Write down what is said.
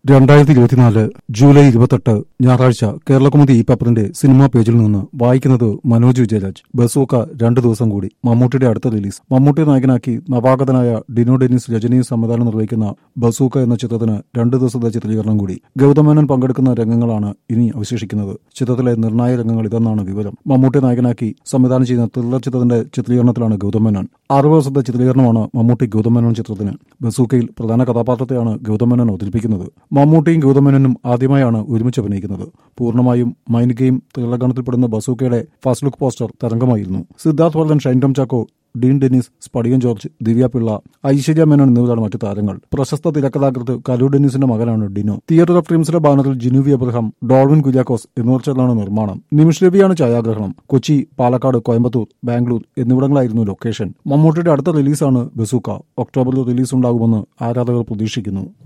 രണ്ടായിരത്തി ഇരുപത്തിനാല് ജൂലൈ ഇരുപത്തെട്ട് ഞായറാഴ്ച കേരളകൗമുദി ഈ പേപ്പറിന്റെ സിനിമാ പേജിൽ നിന്ന് വായിക്കുന്നത് മനോജ് വിജയരാജ് ബസൂക്ക രണ്ടു ദിവസം കൂടി മമ്മൂട്ടിയുടെ അടുത്ത റിലീസ് മമ്മൂട്ടി നായകനാക്കി നവാഗതനായ ഡിനോ ഡെന്നിസ് രജനി സംവിധാനം നിർവഹിക്കുന്ന ബസൂക്ക എന്ന ചിത്രത്തിന് രണ്ടു ദിവസത്തെ ചിത്രീകരണം കൂടി ഗൗതമേനൻ പങ്കെടുക്കുന്ന രംഗങ്ങളാണ് ഇനി അവശേഷിക്കുന്നത് ചിത്രത്തിലെ നിർണായക രംഗങ്ങൾ ഇതെന്നാണ് വിവരം മമ്മൂട്ടി നായകനാക്കി സംവിധാനം ചെയ്യുന്ന ത്രില്ലർ ചിത്രത്തിന്റെ ചിത്രീകരണത്തിലാണ് ഗൗതമേനൻ ആറു ദിവസത്തെ ചിത്രീകരണമാണ് മമ്മൂട്ടി ഗൗതമേനോൻ ചിത്രത്തിന് ബസൂക്കയിൽ പ്രധാന കഥാപാത്രത്തെയാണ് ഗൗതമേനോൻ അവതരിപ്പിക്കുന്നത് മമ്മൂട്ടിയും ഗൗതമേനോനും ആദ്യമായാണ് ഒരുമിച്ച് അഭിനയിക്കുന്നത് പൂർണ്ണമായും മൈൻഡ് ഗെയിം ത്രില്ലഗണത്തിൽപ്പെടുന്ന ബസൂക്കയുടെ ഫസ്റ്റ് ലുക്ക് പോസ്റ്റർ തരംഗമായിരുന്നു സിദ്ധാർത്ഥ് വർദ്ധൻ ഷൈൻ ടോം ചാക്കോ ഡീൻ ഡെന്നിസ് സ്പടിയൻ ജോർജ് ദിവ്യ പിള്ള ഐശ്വര്യ മേനോൻ എന്നിവരാണ് മറ്റു താരങ്ങൾ പ്രശസ്ത തിരക്കഥാകൃത്ത് കലു ഡെന്നിസിന്റെ മകനാണ് ഡിനോ തിയേറ്റർ ഓഫ് ഡ്രീംസിന്റെ ബാനറിൽ ജിനുവി അബ്രഹാം ഡോൾവിൻ കുര്യാക്കോസ് എന്നിവർ ചേർന്നാണ് നിർമ്മാണം നിമിഷ് രവിയാണ് ഛായാഗ്രഹണം കൊച്ചി പാലക്കാട് കോയമ്പത്തൂർ ബാംഗ്ലൂർ എന്നിവിടങ്ങളായിരുന്നു ലൊക്കേഷൻ മമ്മൂട്ടിയുടെ അടുത്ത റിലീസാണ് ബസൂക്ക ഒക്ടോബറിൽ റിലീസ് ഉണ്ടാകുമെന്ന് ആരാധകർ പ്രതീക്ഷിക്കുന്നു